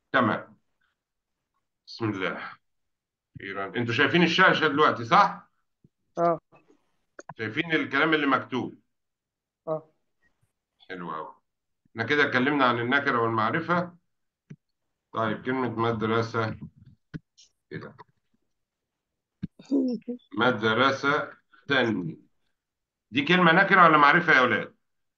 تمام بسم الله إيران انتوا شايفين الشاشة دلوقتي صح؟ اه شايفين الكلام اللي مكتوب اه حلو قوي احنا كده اتكلمنا عن النكرة والمعرفة طيب كلمة مدرسة كده مدرسة تاني دي كلمة نكرة ولا معرفة يا أولاد؟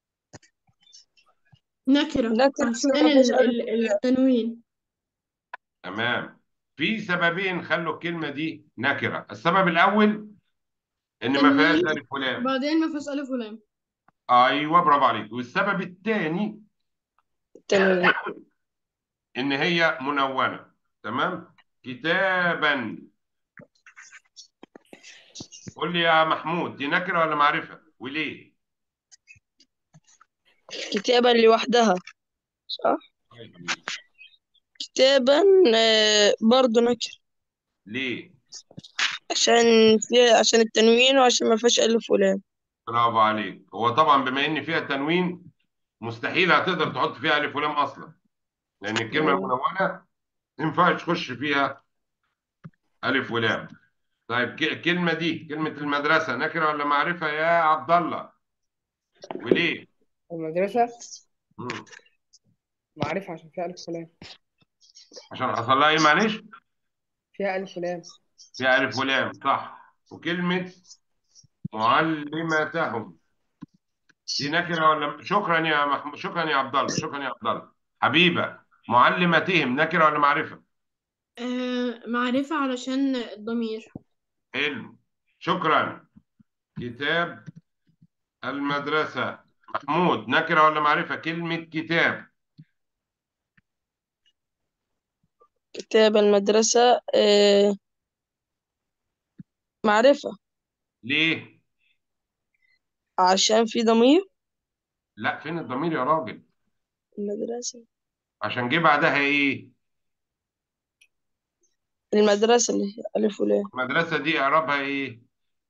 نكرة نكرة عشان ما فيهاش ال- ألف ال- التنوين تمام في سببين خلوا الكلمة دي نكرة السبب الأول إن ما فيهاش تنوين ألف ولام بعدين ما فيهاش ألف ولام أيوه برافو عليك والسبب الثاني تنوين إن هي منونة تمام كتابا قول لي يا محمود دي نكرة ولا معرفة وليه؟ كتابا لوحدها صح كتابا آه، برضه نكر ليه؟ عشان فيها عشان التنوين وعشان ما فيهاش ألف ولام برافو عليك هو طبعا بما إن فيها تنوين مستحيل هتقدر تحط فيها ألف ولام أصلا لأن الكلمة آه. المنونة ما ينفعش تخش فيها ألف ولام طيب ك- الكلمة دي كلمة المدرسة نكرة ولا معرفة يا عبد الله؟ وليه؟ المدرسة مم. معرفة عشان فيها ألف ولام عشان حصل لها إيه معلش؟ فيها ألف ولام فيها ألف ولام صح وكلمة معلمتهم دي نكرة ولا شكرا يا محمود شكرا يا عبد الله شكرا يا عبد الله حبيبة معلمتهم نكرة ولا معرفة؟ آه معرفة علشان الضمير حلو شكرا كتاب المدرسة محمود نكرة ولا معرفة؟ كلمة كتاب كتاب المدرسة آه، معرفة ليه؟ عشان في ضمير لا فين الضمير يا راجل؟ المدرسة عشان جه بعدها ايه؟ المدرسة اللي هي ألف ولام المدرسة دي إعرابها ايه؟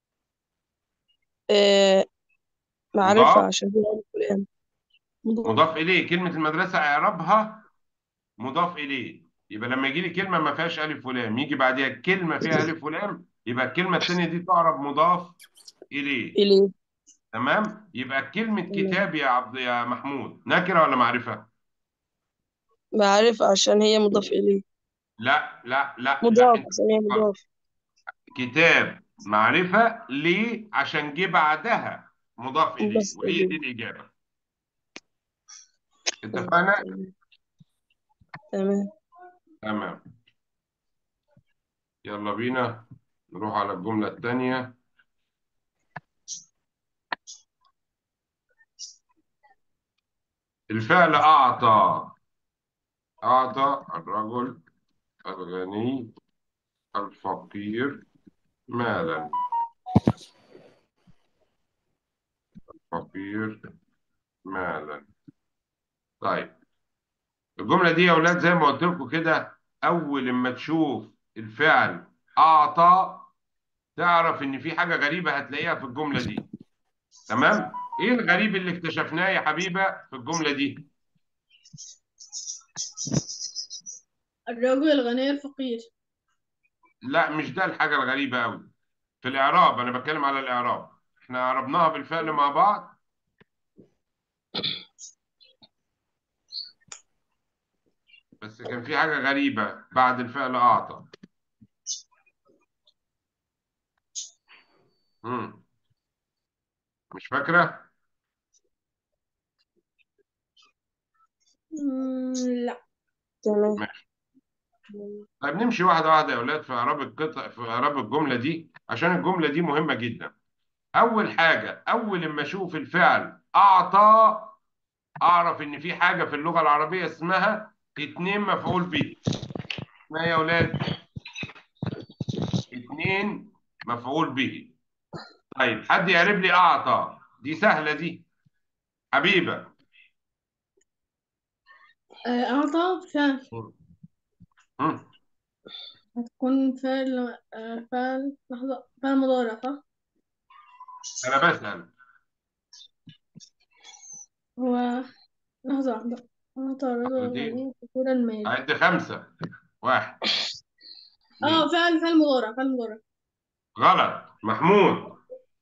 آه، معرفة مضاف عشان فيها ألف ولام مضاف مضاف إليه كلمة المدرسة إعرابها مضاف إليه يبقى لما يجي لي كلمة ما فيهاش ألف ولام يجي بعدها كلمة فيها ألف ولام يبقى الكلمة الثانية دي تعرب مضاف إليه إليه تمام؟ يبقى كلمة تمام. كتاب يا عبد يا محمود نكرة ولا معرفة؟ معرفة عشان هي مضاف إليه لا لا لا لا مضاف انت عشان هي غلط. مضاف كتاب معرفة ليه؟ عشان جه بعدها مضاف إليه مضاف وهي دي إليه الإجابة تمام اتفقنا؟ تمام تمام تمام يلا بينا نروح على الجملة الثانية الفعل أعطى أعطى الرجل الغني الفقير مالا الفقير مالا طيب الجملة دي يا أولاد زي ما قلت لكم كده أول ما تشوف الفعل أعطى تعرف إن في حاجة غريبة هتلاقيها في الجملة دي تمام؟ إيه الغريب اللي اكتشفناه يا حبيبة في الجملة دي؟ الرجل الغني الفقير لا مش ده الحاجة الغريبة أوي في الإعراب أنا بتكلم على الإعراب إحنا عربناها بالفعل مع بعض بس كان في حاجة غريبة بعد الفعل أعطى مم. مش فاكرة؟ مم، لا تمام ماشي طيب نمشي واحدة واحدة يا أولاد في إعراب القطع في إعراب الجملة دي عشان الجملة دي مهمة جدا أول حاجة أول ما أشوف الفعل أعطى أعرف إن في حاجة في اللغة العربية اسمها اتنين مفعول به اسمها إيه يا أولاد؟ اتنين مفعول به طيب حد يعرف لي أعطى دي سهلة دي حبيبة آه، أعطى فعل مم. هتكون فعل آه، فعل لحظة فعل مضارع صح؟ أنا بسأل هو لحظة واحدة أعطى الرجل عطيتين. الغني كثير المال عد خمسة واحد اثنين. اه فعل فعل مضارع فعل مضارع غلط محمود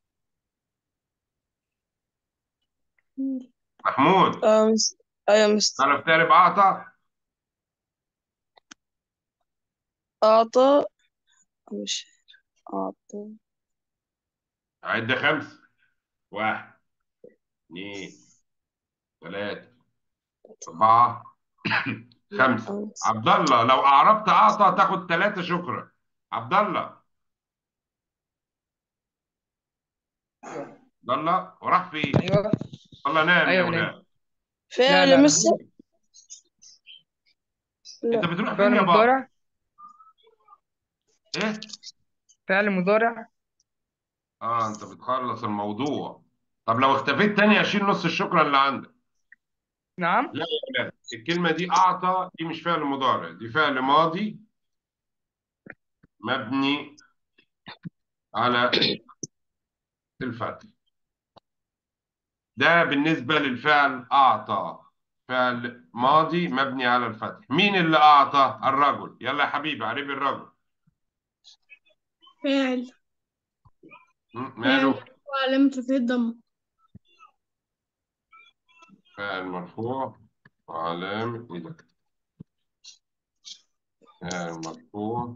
محمود اه مس... ايوه مستر تعرف تعرف أعطى اعطى مش اعطى عد خمسة واحد اثنين ثلاثة أربعة خمسة آه. عبد الله لو أعربت أعطى تاخد ثلاثة شكرا عبد الله عبد الله وراح فين؟ ايوه الله نام يا أيوة، ولاد نام. لا، فعل لا. مستر أنت لا بتروح فين فعل يا بابا؟ مضارع إيه؟ فعل مضارع آه أنت بتخلص الموضوع طب لو اختفيت تاني أشيل نص الشكرا اللي عندك نعم لا يا ولاد الكلمة دي أعطى دي مش فعل مضارع دي فعل ماضي مبني على الفتح ده بالنسبة للفعل أعطى فعل ماضي مبني على الفتح مين اللي أعطى الرجل يلا يا حبيبي عربي الرجل فاعل م- ماله وعلامة رفعه الضمة فعل مرفوع وعلامة إيه ده فعل مرفوع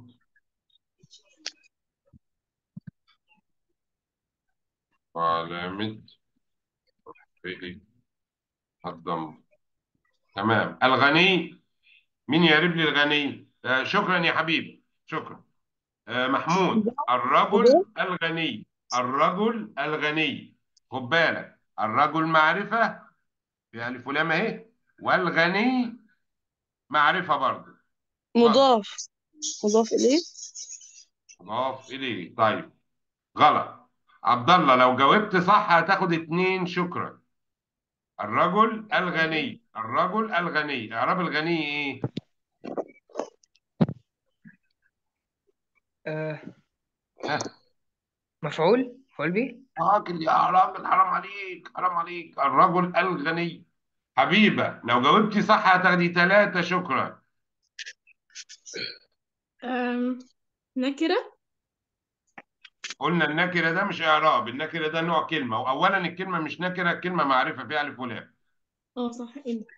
وعلامة رفعه الضم تمام الغني مين يعرف لي الغني آه شكرا يا حبيبي شكرا آه محمود الرجل الغني الرجل الغني خد بالك الرجل معرفة في ألف ولام أهي والغني معرفة برضه مضاف مضاف اليه مضاف إليه طيب غلط عبد الله لو جاوبت صح هتاخد اتنين شكرا الرجل الغني الرجل الغني إعراب الغني إيه؟ آه. ها مفعول مفعول به راجل يا راجل حرام عليك حرام عليك الرجل الغني حبيبة لو جاوبتي صح هتاخدي ثلاثة شكرا آم، نكرة قلنا النكرة ده مش إعراب النكرة ده نوع كلمة وأولا الكلمة مش نكرة الكلمة معرفة فيها ألف ولام اه صح ايه ده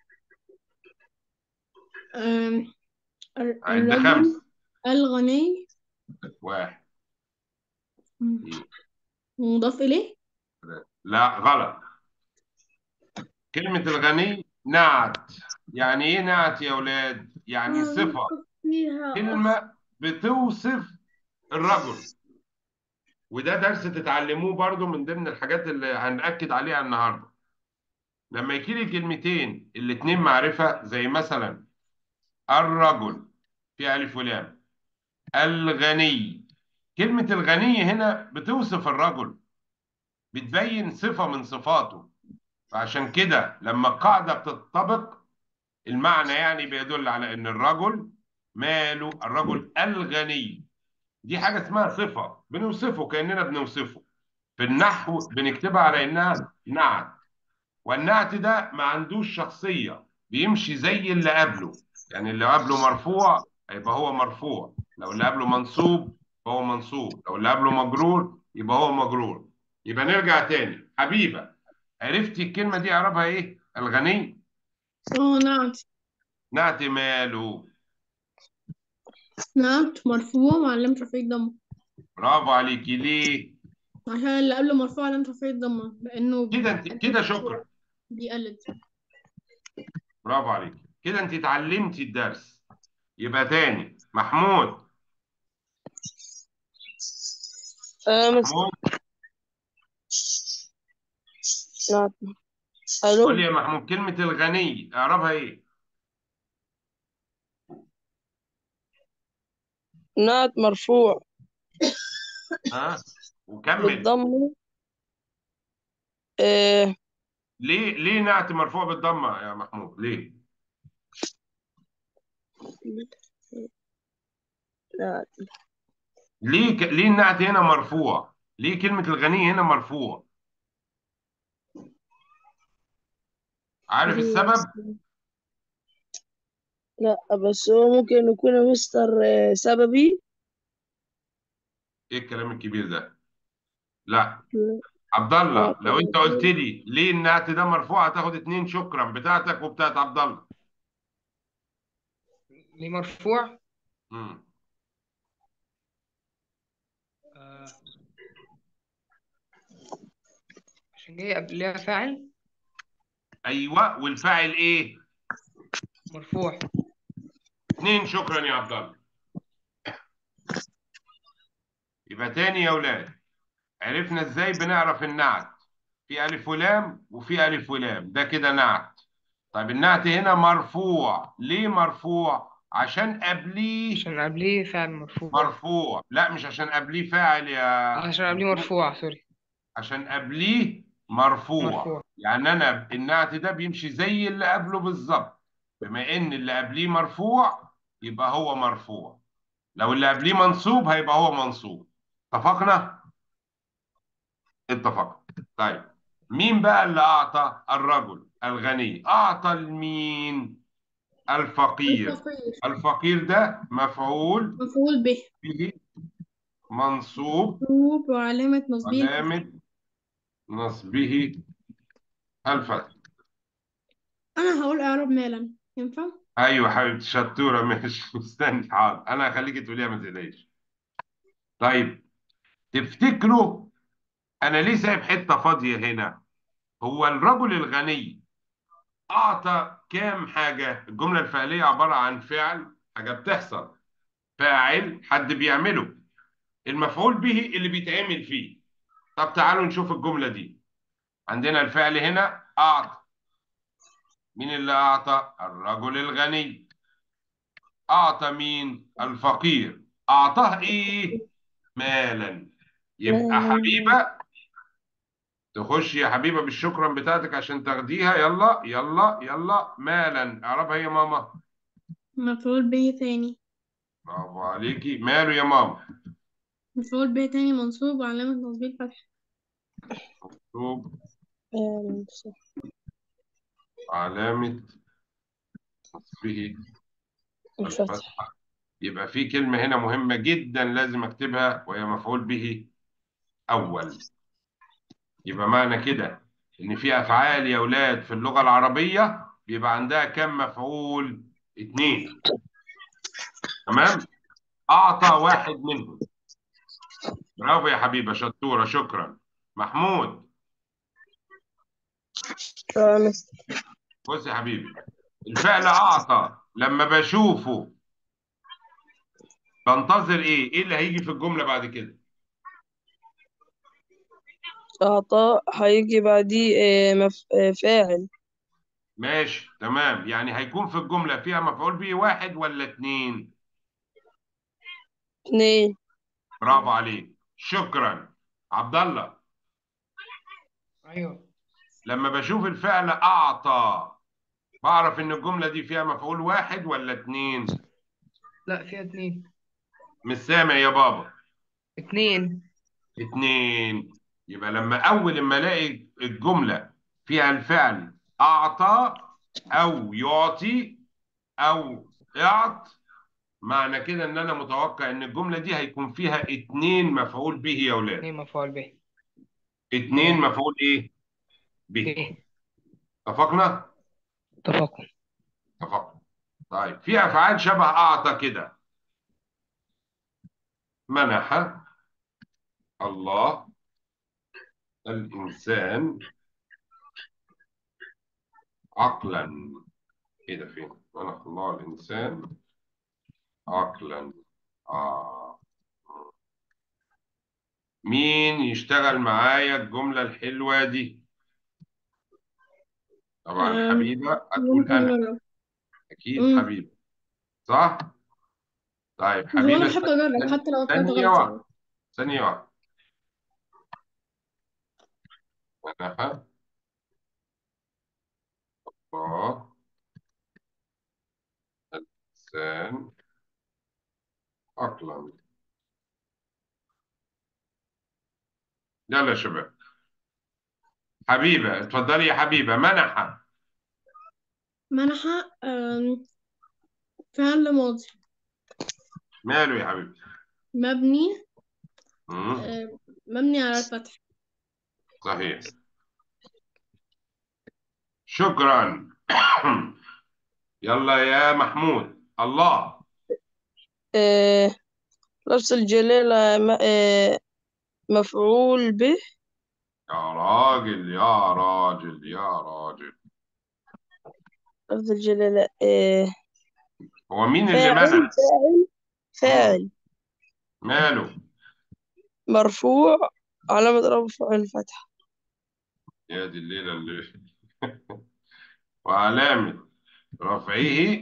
آم، الر- عد الرجل خمس الغني واحد مم. اثنين مضاف إليه لا غلط كلمة الغني نعت يعني إيه نعت يا أولاد؟ يعني صفة فيها كلمة بتوصف الرجل وده درس تتعلموه برضو من ضمن الحاجات اللي هنأكد عليها النهاردة لما يجي لي كلمتين الاتنين معرفة زي مثلا الرجل في ألف ولام الغني كلمة الغني هنا بتوصف الرجل بتبين صفة من صفاته فعشان كده لما القاعدة بتطبق المعنى يعني بيدل على ان الرجل ماله الرجل الغني دي حاجة اسمها صفة بنوصفه كأننا بنوصفه في النحو بنكتبها على انها نعت والنعت ده ما عندوش شخصية بيمشي زي اللي قبله يعني اللي قبله مرفوع هيبقى هو مرفوع لو اللي قبله منصوب يبقى هو منصوب لو اللي قبله مجرور يبقى هو مجرور يبقى نرجع تاني حبيبة عرفتي الكلمة دي اعربها ايه الغني اه نعت نعت ماله نعت مرفوع وعلامة رفعه الضمة برافو عليكي ليه عشان اللي قبله مرفوع علامة رفعه الضمة لأنه كده انت كده شكرا بيقلد برافو عليكي كده انت اتعلمتي الدرس يبقى تاني محمود آه مس... محمود نعم قول لي ألو يا محمود كلمة الغني اعربها ايه نعت مرفوع ها وكمل بالضم آه ليه ليه نعت مرفوع بالضمة يا محمود ليه نعت ليه ك... ليه النعت هنا مرفوع ليه كلمة الغني هنا مرفوع عارف السبب لا بس هو ممكن يكون يا مستر آه، سببي ايه الكلام الكبير ده لا لا عبد الله لو انت قلت اعتراضي لي ليه النعت ده مرفوع هتاخد اتنين شكرا بتاعتك وبتاعت عبد الله ليه مرفوع مم. آه. عشان جاي قبلها فاعل ايوه والفاعل ايه مرفوع اتنين شكرا يا عبد الله يبقى تاني يا اولاد عرفنا ازاي بنعرف النعت في الف ولام وفي الف ولام ده كده نعت طيب النعت هنا مرفوع ليه مرفوع عشان قبليه عشان قبليه فاعل مرفوع مرفوع لا مش عشان قبليه فاعل يا عشان قبليه مرفوع سوري عشان قبليه مرفوع مرفوع يعني انا النعت ده بيمشي زي اللي قبله بالظبط بما ان اللي قبليه مرفوع يبقى هو مرفوع لو اللي قبليه منصوب هيبقى هو منصوب اتفقنا اتفقنا طيب مين بقى اللي اعطى الرجل الغني اعطى لمين الفقير الفقير الفقير ده مفعول مفعول به به منصوب منصوب وعلامة نصبه الفتح علامة نصبه الفتح أنا هقول إعراب مالا ينفع؟ ايوه حبيبتي شطوره ماشي مستني حاضر انا هخليكي تقوليها ما تقلقيش طيب تفتكروا انا ليه سايب حته فاضيه هنا هو الرجل الغني اعطى كام حاجه الجمله الفعليه عباره عن فعل حاجه بتحصل فاعل حد بيعمله المفعول به اللي بيتعمل فيه طب تعالوا نشوف الجمله دي عندنا الفعل هنا اعطى مين اللي اعطى الرجل الغني اعطى مين الفقير اعطاه ايه مالا يبقى حبيبه تخش يا حبيبه بالشكرا بتاعتك عشان تاخديها يلا يلا يلا مالا اعرفها يا ماما مفعول به ثاني برافو عليكي ماله يا ماما مفعول به ثاني منصوب وعلامة نصبه الفتح مكتوب آه، صح. علامه نصبه الفتح الفتحه يبقى في كلمه هنا مهمه جدا لازم اكتبها وهي مفعول به اول يبقى معنى كده ان في افعال يا اولاد في اللغه العربيه بيبقى عندها كم مفعول اتنين تمام اعطى واحد منهم برافو يا حبيبه شطوره شكرا محمود آه، مستر. بص يا حبيبي الفعل اعطى لما بشوفه بنتظر ايه ايه اللي هيجي في الجمله بعد كده أعطاء هيجي بعديه آه، مف... آه، فاعل ماشي تمام يعني هيكون في الجمله فيها مفعول به واحد ولا اتنين اتنين برافو عليك شكرا عبد الله ايوه لما بشوف الفعل أعطى بعرف إن الجملة دي فيها مفعول واحد ولا اتنين؟ لا فيها اتنين مش سامع يا بابا اتنين اتنين يبقى لما أول ما ألاقي الجملة فيها الفعل أعطى أو يعطي أو اعط معنى كده إن أنا متوقع إن الجملة دي هيكون فيها اتنين مفعول به يا أولاد اتنين مفعول به اتنين تمام مفعول إيه؟ به به اتفقنا؟ اتفقنا اتفقنا طيب في أفعال شبه أعطى كده منح الله الإنسان عقلا إيه ده فين؟ منح الله الإنسان عقلا آه. مين يشتغل معايا الجملة الحلوة دي؟ طبعا آم، حبيبة هتقول ممكن أنا أجرب أكيد مم. حبيبة صح؟ طيب بس هو حبيبة أنا بحب أجرب ثانية حتى لو طلعت ثانية غلط واحدة يعني ثانية واحدة منح الله الإنسان عقلا يلا يا شباب حبيبة اتفضلي يا حبيبة منح منح آم، فعل ماضي ماله يا حبيبي مبني مم. آه، مبني على الفتح صحيح شكرا يلا يا محمود الله آه، لفظ الجلالة م- آه، مفعول به يا راجل يا راجل يا راجل لفظ الجلالة آه، هو مين اللي فاعل منع فاعل فاعل ماله مرفوع علامة رفعه الفتحة يا دي الليلة اللي وعلامة رفعه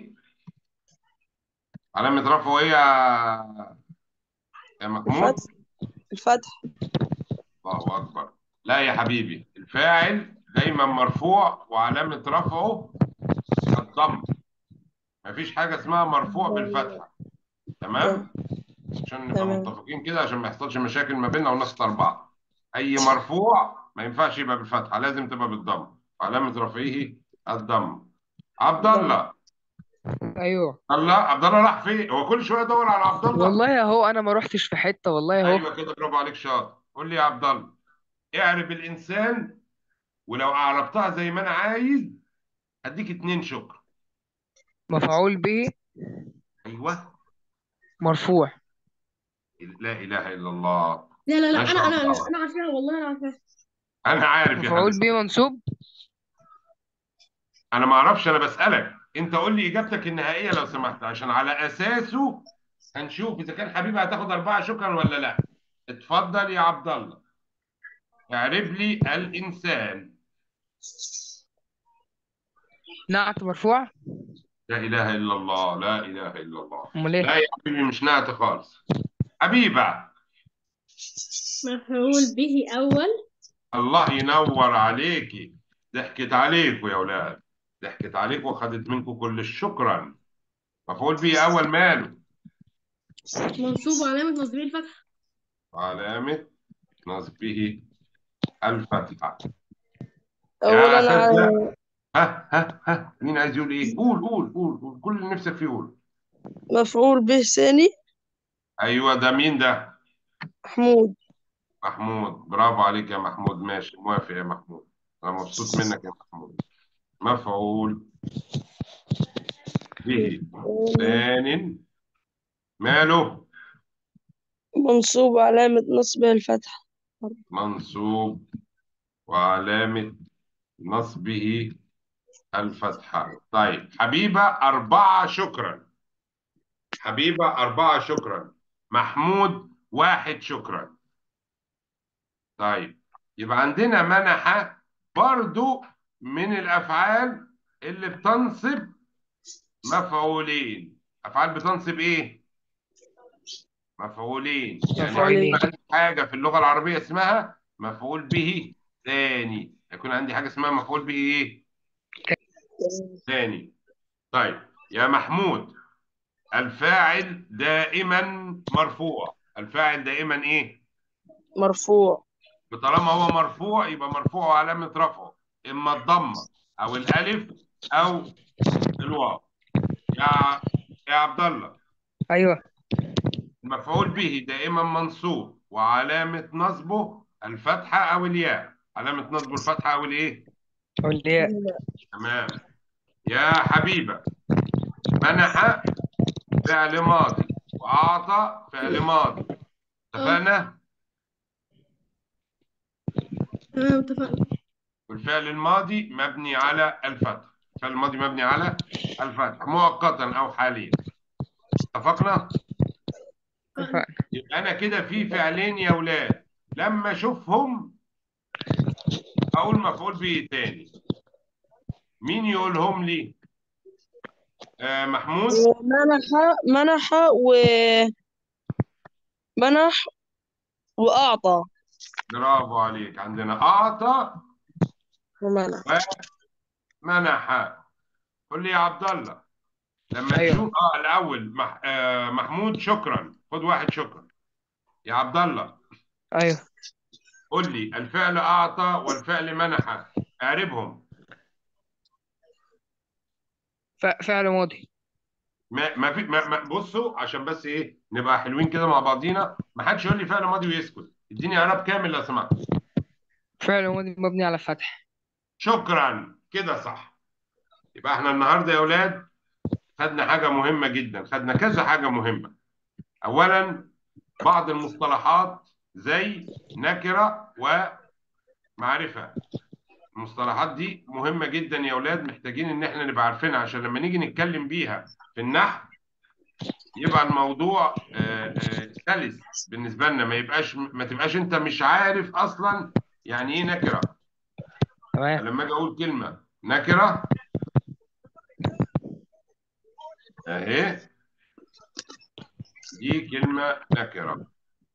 علامة رفعه ايه يا يا محمود الفتح الفتح الله أكبر لا يا حبيبي الفاعل دايما مرفوع وعلامة رفعه الضم مفيش حاجة اسمها مرفوع بالفتحة تمام عشان نبقى تمام. متفقين كده عشان ما يحصلش مشاكل ما بيننا ونخسر بعض أي مرفوع ما ينفعش يبقى بالفتحة لازم تبقى بالضم علامة رفعه الضم عبد الله ايوه الله عبد الله راح فين هو كل شوية يدور على عبد الله والله اهو انا ما روحتش في حته والله اهو ايوه كده برافو عليك شاطر قول لي يا عبد الله اعرب الانسان ولو اعربتها زي ما انا عايز اديك اتنين شكر مفعول به ايوه مرفوع لا اله الا الله لا لا لا ما انا شاء انا الله. انا عارفاها والله انا عارفاها انا عارف يا مفعول حبيبي به منصوب انا ما اعرفش انا بسالك انت قول لي اجابتك النهائيه لو سمحت عشان على اساسه هنشوف اذا كان حبيبي هتاخد اربعه شكرا ولا لا اتفضل يا عبد الله اعرب لي الانسان نعت مرفوع لا اله الا الله لا اله الا الله امال لا ايه يا حبيبي مش نعت خالص حبيبه مفعول به اول الله ينور عليكي ضحكت عليكوا يا ولاد ضحكت عليكوا وخدت منكم كل الشكرا مفعول به اول ماله منصوب علامة نصبه الفتح علامة نصبه الفتحة أولا يا على أساتذة ها ها ها مين عايز يقول ايه قول قول قول قول كل اللي نفسك فيه قول مفعول به ثاني ايوه ده مين ده محمود محمود برافو عليك يا محمود ماشي موافق يا محمود انا مبسوط منك يا محمود مفعول به ثان ماله منصوب علامة نصبه الفتحة منصوب وعلامة نصبه الفتحة طيب حبيبة أربعة شكرا حبيبة أربعة شكرا محمود واحد شكرا طيب يبقى عندنا منح برضو من الأفعال اللي بتنصب مفعولين أفعال بتنصب إيه؟ مفعولين يعني مفعولين. عندي حاجة في اللغة العربية اسمها مفعول به ثاني يكون عندي حاجة اسمها مفعول به إيه؟ ثاني طيب يا محمود الفاعل دائما مرفوع الفاعل دائما ايه مرفوع طالما هو مرفوع يبقى مرفوع وعلامة رفعه اما الضمة او الالف او الواو يا يا عبد الله ايوه المفعول به دائما منصوب وعلامة نصبه الفتحة او الياء علامة نصبه الفتحة او الايه والياء تمام يا حبيبة منح فعل ماضي وأعطى فعل ماضي اتفقنا؟ تمام اتفقنا والفعل الماضي مبني على الفتح الفعل الماضي مبني على الفتح مؤقتا أو حاليا اتفقنا؟ اتفقنا يبقى أنا كده في فعلين يا ولاد لما أشوفهم أقول مفعول به تاني مين يقولهم لي؟ آه محمود منح منح و منح وأعطى برافو عليك عندنا أعطى ومنح منح قول لي يا عبد الله لما أيوه. تشوف اه الاول مح... آه محمود شكرا خد واحد شكرا يا عبد الله ايوه قول لي الفعل اعطى والفعل منح اعربهم ف- فعل ماضي ما ما في ما ما بصوا عشان بس ايه نبقى حلوين كده مع بعضينا ما حدش يقول لي فعل ماضي ويسكت اديني اعراب كامل لو سمحت فعل ماضي مبني على فتح شكرا كده صح يبقى احنا النهارده يا اولاد خدنا حاجه مهمه جدا خدنا كذا حاجه مهمه اولا بعض المصطلحات زي نكره ومعرفه المصطلحات دي مهمه جدا يا اولاد محتاجين ان احنا نبقى عارفينها عشان لما نيجي نتكلم بيها في النحو يبقى الموضوع آه، آه، سلس بالنسبه لنا ما يبقاش ما تبقاش انت مش عارف اصلا يعني ايه نكره تمام لما اجي اقول كلمه نكره اهي دي كلمه نكره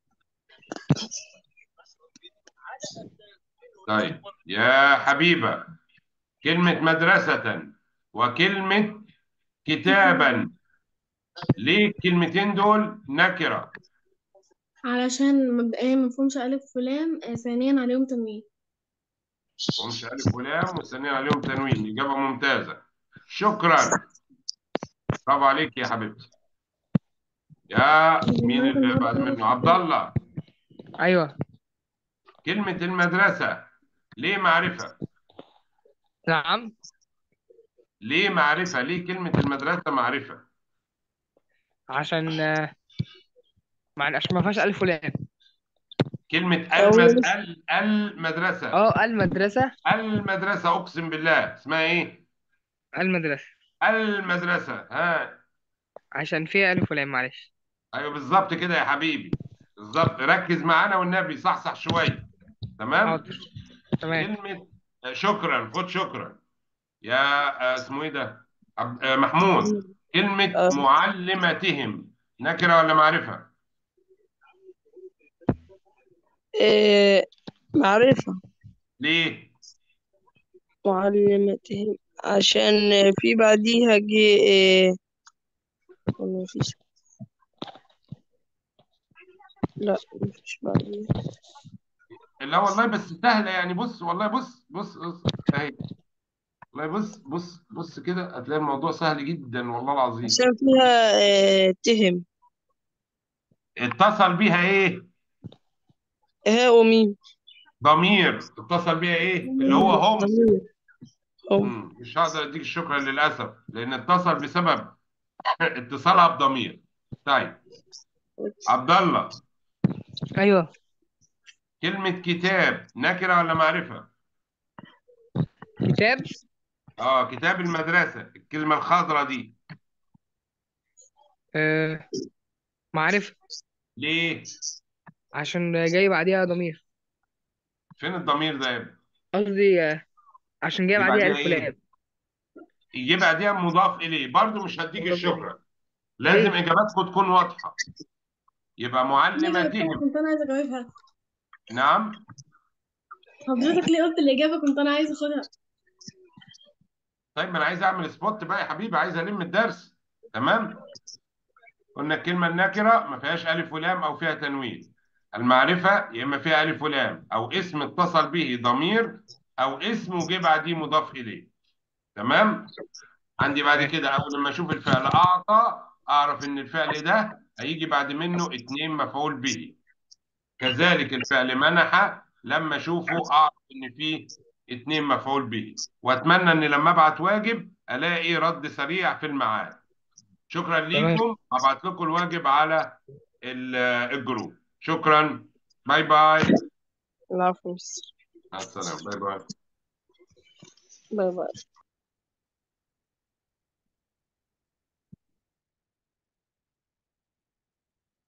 طيب يا حبيبه كلمه مدرسه وكلمه كتابا ليه الكلمتين دول نكره علشان مبدئيا مفهومش ألف ولام آه، ثانيا عليهم تنوين ومش ألف ولام والثانيين عليهم تنوين إجابة ممتازة شكرا برافو عليك يا حبيبتي يا مين اللي بعد منه عبد الله ايوه كلمة المدرسة ليه معرفة نعم ليه معرفة ليه كلمة المدرسة معرفة عشان آه، مع عشان ما فيهاش الف ولام كلمة أول المد... ال- المدرسة اه المدرسه المدرسة أقسم بالله اسمها إيه المدرسه المدرسة ها عشان فيها الف ولام معلش أيوه بالظبط كده يا حبيبي بالظبط ركز معانا والنبي صحصح شوية تمام حاضر تمام كلمة آه، شكرا خد شكرا يا آه، اسمه ايه ده عبد- آه، محمود كلمة آه. معلمتهم نكرة ولا معرفة إيه معرفة ليه معلمتهم عشان في بعديها جه إيه ولا مفيش لا مفيش بعديها لا والله بس سهلة يعني بص والله بص بص بص اهي والله بص بص بص كده هتلاقي الموضوع سهل جدا والله العظيم عشان فيها إيه تهم اتصل بيها ايه ها ومين ضمير اتصل بيها ايه اللي هو هم ضمير هم مم. مش هقدر اديك الشكر للاسف لان اتصل بسبب اتصالها بضمير طيب عبد الله ايوه كلمة كتاب نكرة ولا معرفة؟ كتاب اه كتاب المدرسة الكلمة الخضراء دي آه معرفه ليه؟ عشان جاي بعديها ضمير فين الضمير ده يا ابني؟ قصدي آه، عشان جاي يجي بعديها بعديها الف ايه؟ ولام يجي بعديها مضاف إليه برضو مش هديك مضاف الشكر لازم ليه؟ إجاباتكم تكون واضحة يبقى معلمتهم كنت أنا عايزة أجاوبها نعم حضرتك ليه قلت الإجابة كنت أنا عايزة أخدها طيب ما أنا عايز أعمل سبوت بقى يا حبيبي عايز ألم الدرس تمام؟ قلنا الكلمة النكرة ما فيهاش ألف ولام أو فيها تنوين المعرفة يا إما فيها ألف ولام أو اسم اتصل به ضمير أو اسم وجه بعديه مضاف إليه تمام؟ عندي بعد كده اول ما اشوف الفعل اعطى اعرف ان الفعل ده هيجي بعد منه اتنين مفعول به كذلك الفعل منح لما اشوفه اعرف ان فيه اتنين مفعول به واتمنى ان لما ابعت واجب الاقي رد سريع في الميعاد شكرا تمام. ليكم هبعت لكم الواجب على ال- الجروب شكرا باي باي العفو مستر مع السلامه باي باي باي باي